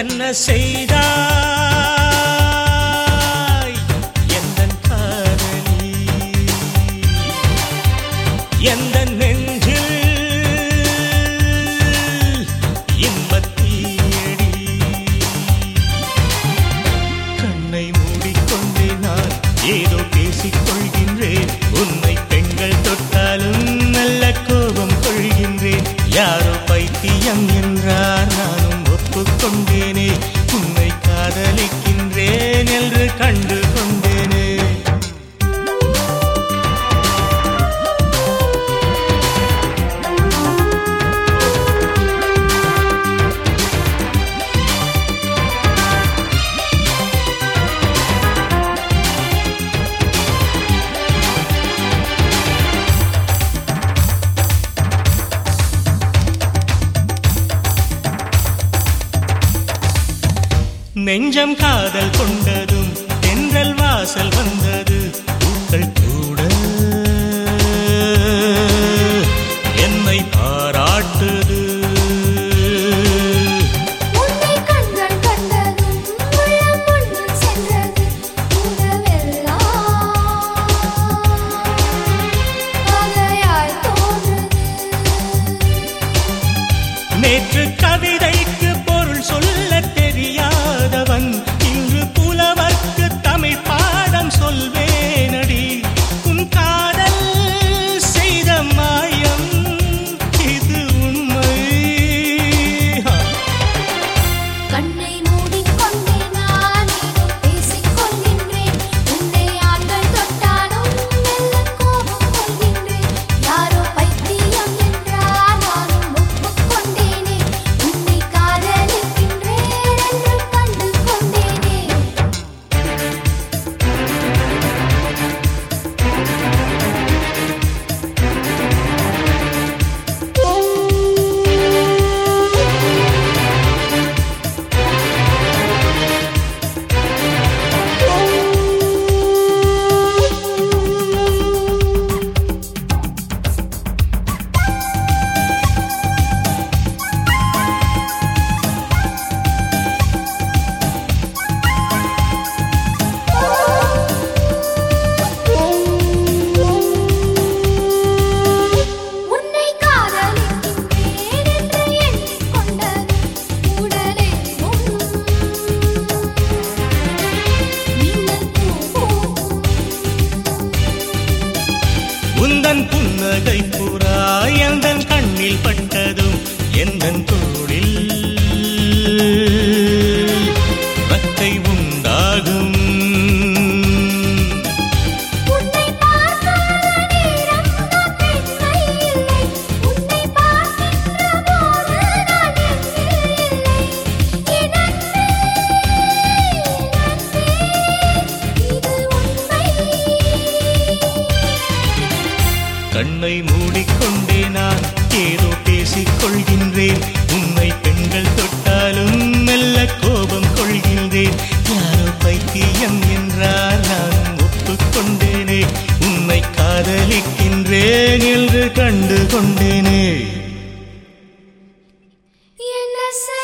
என்ன செய்தாய் எந்தன் காதலி எந்த நெஞ்சில் இன்பத்தீயடி கண்ணை மூடிக்கொண்டே நான் ஏதோ பேசிக் கொள்கின்றேன் உன்னை பெண்கள் தொட்டாலும் நல்ல கோபம் கொள்கின்றேன் யாரோ பைத்தியம் என்றார் நானும் ஒப்புக்கொண்டேனே உன்னை காதலிக்கின்றேன் என்று கண்டு கொண்டேனே நெஞ்சம் காதல் கொண்டதும் தென்றல் வாசல் வந்தது பூக்கள் கூட என்னை பாராட்டுது உன்னை கண்கள் கண்டதும் உள்ளம் முன்னும் சென்றது உணவெல்லாம் கதையாய் தோன்றுது நேற்று கவிதைக்கு பொருள் சொல்ல தெரியாதவன் இன்று புலவர்க்கு தமிழ் பாடம் சொல்வேனடி உன் காதல் செய்த மாயம் இது உண்மை கண்ணை மூடிக்கொண்டே நான் ஏதோ பேசிக் கொள்கின்றேன் உன்னை ஆண்கள் தொட்டாலும் மெல்ல கோபம் கொள்கின்றேன் யாரோ பைத்தியம் என்றார் நானும் ஒப்புக்கொண்டேனே உன்னை காதலிக்கின்றேன் என்று கண்டு கொண்டேனே உன்னை காதலிக்கின்றேன் என்று எண்ணிக்கொண்டது உடலெங்கும் மின்னல் பூவும் உந்தன் புன்னகை புறா எந்தன் கண்ணில் பட்டதும் எந்தன் தோளில் ரத்தை உண்டாகும் உன்னை பார்க்காத நேரம் நான் பெண்மை இல்லை உன்னை பார்க்கின்ற போது நான் எண்ணில் இல்லை என் அன்பே அன்பே இது உண்மை கண்ணை மூடிக்கொண்டே நான் ஏதோ பேசிக் கொள்கின்றேன் உன்னை பெண்கள் தொட்டாலும் மெல்ல கோபம் கொள்கின்றேன் யாரோ பைத்தியம் என்றார் நான் ஒப்புக்கொண்டேனே உன்னை காதலிக்கின்றேன் என்று கண்டு கொண்டேனே என்ன